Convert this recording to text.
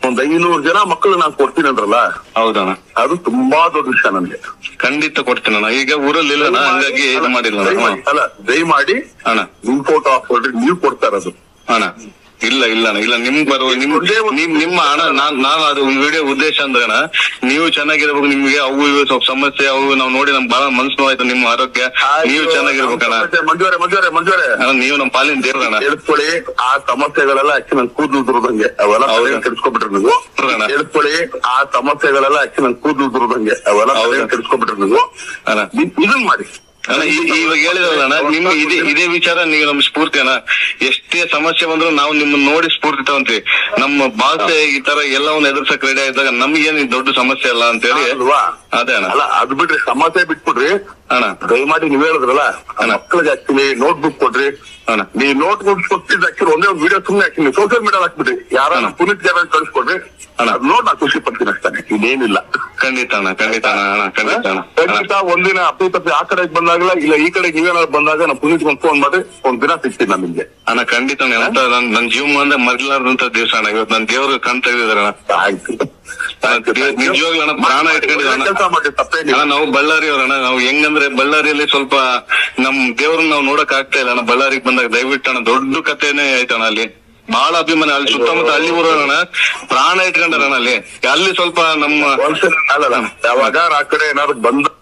ಒಂದ್ ಐನೂರು ಜನ ಮಕ್ಕಳು ನಾನು ಕೊಡ್ತೀನಿ ಅಂದ್ರಲ್ಲ ಹೌದಣ್ಣ ಅದು ತುಂಬಾ ದೊಡ್ಡ ವಿಷಯ ನನ್ಗೆ ಖಂಡಿತ ಕೊಡ್ತೀನಣ್ಣ ಈಗ ಊರಲ್ಲಿ ಇಲ್ಲಣ್ಣ ಹಂಗಾಗಿ ಇದು ಮಾಡಿಲ್ಲ ಅಣ್ಣ. ದಯಮಾಡಿ- ಅಲ್ಲ ದಯಮಾಡಿ ಅಣ್ಣ ನಿಮ್ ಫೋಟೋ ಹಾಕೊಳ್ರಿ ನೀವು ಕೊಡ್ತಾ ಇರೋದು ಅಣ್ಣ ಇಲ್ಲ ಇಲ್ಲ ಅಣ್ಣ ಇಲ್ಲ ನಿಮ್ ಬರುವ ನಿಮ್ ನಿಮ್ ನಿಮ್ಮ ಹಣ ನಾನ್ ನಾವ್ ಅದು ವಿಡಿಯೋ ಉದ್ದೇಶ ಅಂದ್ರೆ ಅಣ್ಣ ನೀವು ಚೆನ್ನಾಗಿರ್ಬೇಕು ನಿಮ್ಗೆ ಅವು ಇವು ಸ್ವಲ್ಪ ಸಮಸ್ಯೆ ಅವು ನಾವು ನೋಡಿ ನಮ್ ಬಹಳ ಮನ್ಸು ನೋವಾಯ್ತು ನಿಮ್ಮ ಆರೋಗ್ಯ ನೀವು ಚೆನ್ನಾಗಿರ್ಬೇಕಣ್ಣ ಮತ್ತೆ ಮಂಜುವರೆ ಮಂಜುವರೆ ಮಂಜುವರೆ ಅಣ್ಣ ನೀವು ನಮ್ಮ ಪಾಲಿನ ದೇವ್ರಣ್ಣ ಎಳ್ಕೊಳ್ಳಿ ಆ ಸಮಸ್ಯೆಗಳೆಲ್ಲ ಅಕ್ಕಿ ನನ್ ಕೂದಲು ಉದುರುದಂಗೆ ಅವೆಲ್ಲ ಹೌದಾ? ತಲೆಗೆ ಕೆಡಿಸ್ಕೊಬಿಟ್ರಿ ನೀವು ಹೌದಣ್ಣ. ಎಳ್ಕೊಳ್ಳಿ ಆ ಸಮಸ್ಯೆಗಳೆಲ್ಲ ಅಕ್ಕಿ ನನ್ ಕೂದಲು ಉದುರುದಂಗೆ ಅವೆಲ್ಲ ಹೌದಾ? ತಲೆಗೆ ಕೆಡಿಸ್ಕೊಬಿಟ್ರಿ ನೀವು ಅಣ್ಣ ಇ- ಇದನ್ ಮಾಡಿ ಅಣ್ಣ ಈ- ಇವಾಗ ಹೇಳಿದ್ರಲ್ಲ ಅಣ್ಣ ನಿಮ್ ಇದೇ ಇದೇ ವಿಚಾರ ನೀವು ನಮ್ ಸ್ಫೂರ್ತಿ ಅಣ್ಣ ಎಷ್ಟೇ ಸಮಸ್ಯೆ ಬಂದ್ರು ನಾವು ನಿಮ್ಮನ್ನ ನೋಡಿ ಸ್ಫೂರ್ತಿ ತಗೊಂತೀವಿ ನಮ್ಮ ಭಾಷೆ ಈ ತರ ಎಲ್ಲವನ್ನ ಎದುರ್ಸಕ್ ರೆಡಿ ಆಗಿದ್ದಾಗ ನಮ್ಗೇನ್ ಇದು ದೊಡ್ಡ ಸಮಸ್ಯೆ ಅಲ್ಲ ಅಂತ ಹೇಳಿ ಅಲ್ವಾ ಅದೇ ಅಣ್ಣ ಅಲ್ಲ ಅದ್ ಬಿಡ್ರಿ ಸಮಸ್ಯೆ ಬಿಟ್ಬಿಡ್ರಿ ಅಣ್ಣ ದಯಮಾಡಿ ನೀವ್ ಹೇಳಿದ್ರಲ್ಲ ಆ ಮಕ್ಕಳಿಗೆ ಹಾಕ್ತೀನಿ ನೋಟ್ ಬುಕ್ ಕೊಡ್ರಿ ಅಣ್ಣ ನೀವ್ ನೋಟ್ ಬುಕ್ ಕೊಟ್ಟಿದ್ ಹಾಕಿರಿ ಒಂದೇ ಒಂದು ವಿಡಿಯೋ ಸುಮ್ನೆ ಹಾಕಿನಿ ಸೋಷಿಯಲ್ ಮೀಡಿಯಾ ಹಾಕ್ಬಿಡ್ರಿ ಯಾರ ಅಣ್ಣ. ಪುನೀತ್ ಜನ ಕಳ್ಸ್ಕೊಡ್ರಿ ಅಣ್ಣ. ಅದ್ ನೋಡ್ ನಾ ಖುಷಿ ಪಡ್ತೀನಿ ಅಷ್ಟೇ ಇದೇನಿಲ್ಲ ಖಂಡಿತ ಅಣ್ಣ ಖಂಡಿತ ಅಣ್ಣ ಅಣ್ಣ ಖಂಡಿತ ಅಣ್ಣ ಅಣ್ಣ. ಖಂಡಿತ ಒಂದಿನ ಅಪ್ಪಿ ತಪ್ಪಿ ಆ ಕಡೆಗೆ ಬಂದಾಗಲ್ಲ ಇಲ್ಲ ಈ ಕಡೆಗೆ ನೀವೇನಾದ್ರು ಬಂದಾಗ ನಾ ಪುನೀತ್ ಒಂದು ಫೋನ್ ಮಾಡಿ ಒಂದ್ ದಿನ ಸಿಗ್ತೀನಿ ನಾನು ನಿಮ್ಗೆ ಅಣ್ಣ ಖಂಡಿತ ಅಣ್ಣ ಎಂತ ನನ್ ನನ್ ಜೀವ ಅಂದ್ರೆ ಮರ್ಲಾರ್ದಂತ ದಿವಸ ಅಣ್ಣ ಇವತ್ತು ನನ್ ದೇವ್ರ ಕಣ್ ತೆಗೆದಿದ್ದಾರೆ ಅಣ್ಣ ಆಯ್ತು ನಿಜವಾಗ್ಲೂ ಅಣ್ಣ ಪ್ರಾಣ ಇಟ್ಕೊಂಡಿದ್ದೀವಿ ಅಣ್ಣ. ಕೆಲಸ ಮಾಡಿ ತಪ್ಪೇನಿಲ್ಲ ಅಣ್ಣ ನಾವು ಬಳ್ಳಾರಿ ಅಣ್ಣ ನಾವು ಹೆಂಗಂದ್ರೆ ಬಳ್ಳಾರಿಯಲ್ಲಿ ಸ್ವಲ್ಪ ನಮ್ ದೇವ್ರನ್ನ ನಾವು ನೋಡಕ್ ಆಗ್ತಾ ಇಲ್ಲ ಅಣ್ಣ ಬಳ್ಳಾರಿಗೆ ಬಂದಾಗ ದಯವಿಟ್ಟು ಅಣ್ಣ ದೊಡ್ಡ ಕಥೆನೇ ಆಯ್ತಣ್ಣ ಅಲ್ಲಿ ಬಹಳ ಅಭಿಮಾನ ಅಲ್ಲಿ ಸುತ್ತಮುತ್ತ ಅಲ್ಲಿ ಊರು ಅಣ್ಣ ಪ್ರಾಣ ಇಟ್ಕೊಂಡಾರ ಅಣ್ಣ ಅಲ್ಲಿ ಅಲ್ಲಿ ಸ್ವಲ್ಪ ನಮ್ಮ ಒಂದ್ಸಲ ಅಲ್ಲಲ್ಲ ಯಾವಾಗ ಆ ಕಡೆ ಏನಾದ್ರು ಬಂದ